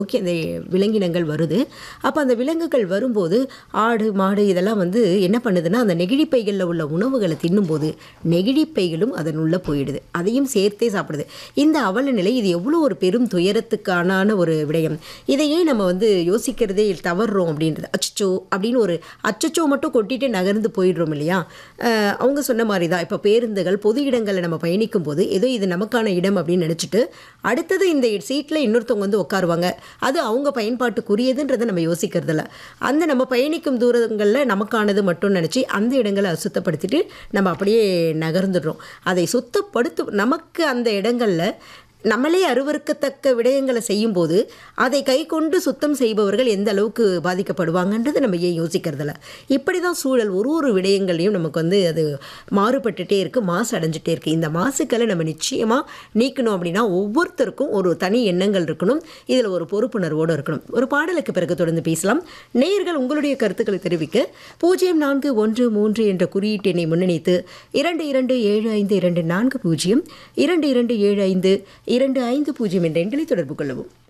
நோக்கி அந்த விலங்கினங்கள் வருது அப்போ அந்த விலங்குகள் வரும்போது ஆடு மாடு இதெல்லாம் வந்து என்ன பண்ணுதுன்னா அந்த நெகிழிப்பைகளில் உள்ள உணவுகளை தின்னும்போது நெகிழிப்பைகளும் அதன் உள்ளே போயிடுது அதையும் சேர்த்தே சாப்பிடுது இந்த அவல நிலை இது எவ்வளோ ஒரு பெரும் துயரத்துக்கான ஒரு விடயம் இதையே நம்ம வந்து யோசிக்கிறதே தவறுறோம் அப்படின்றது அச்சச்சோ அப்படின்னு ஒரு அச்சச்சோ மட்டும் கொட்டிட்டு நகர்ந்து போயிடுறோம் இல்லையா அஹ் அவங்க சொன்ன மாதிரி தான் இப்போ பேருந்துகள் பொது இடங்களில் நம்ம பயணிக்கும் போது ஏதோ இது நமக்கான இடம் அப்படின்னு நினச்சிட்டு அடுத்தது இந்த சீட்டில் இன்னொருத்தவங்க வந்து உட்காருவாங்க அது அவங்க பயன்பாட்டுக்குரியதுன்றதை நம்ம யோசிக்கிறதில்ல அந்த நம்ம பயணிக்கும் தூரங்களில் நமக்கானது மட்டும் நினச்சி அந்த இடங்களை அசுத்தப்படுத்திட்டு நம்ம அப்படியே நகர்ந்துடுறோம் அதை சுத்தப்படுத்து நமக்கு அந்த இடங்களில் நம்மளே அருவருக்கத்தக்க விடயங்களை செய்யும்போது அதை கை கொண்டு சுத்தம் செய்பவர்கள் எந்த அளவுக்கு பாதிக்கப்படுவாங்கன்றது நம்ம ஏன் யோசிக்கிறதில்ல இப்படி தான் சூழல் ஒரு ஒரு விடயங்களையும் நமக்கு வந்து அது மாறுபட்டுட்டே இருக்குது மாசு அடைஞ்சிட்டே இருக்குது இந்த மாசுக்களை நம்ம நிச்சயமாக நீக்கணும் அப்படின்னா ஒவ்வொருத்தருக்கும் ஒரு தனி எண்ணங்கள் இருக்கணும் இதில் ஒரு பொறுப்புணர்வோடு இருக்கணும் ஒரு பாடலுக்கு பிறகு தொடர்ந்து பேசலாம் நேயர்கள் உங்களுடைய கருத்துக்களை தெரிவிக்க பூஜ்ஜியம் நான்கு ஒன்று மூன்று என்ற குறியீட்டினை முன்னணித்து இரண்டு இரண்டு ஏழு ஐந்து இரண்டு நான்கு பூஜ்ஜியம் இரண்டு இரண்டு ஏழு ஐந்து இரண்டு ஐந்து பூஜ்ஜியம் என்ற எண்களை தொடர்பு கொள்ளவும்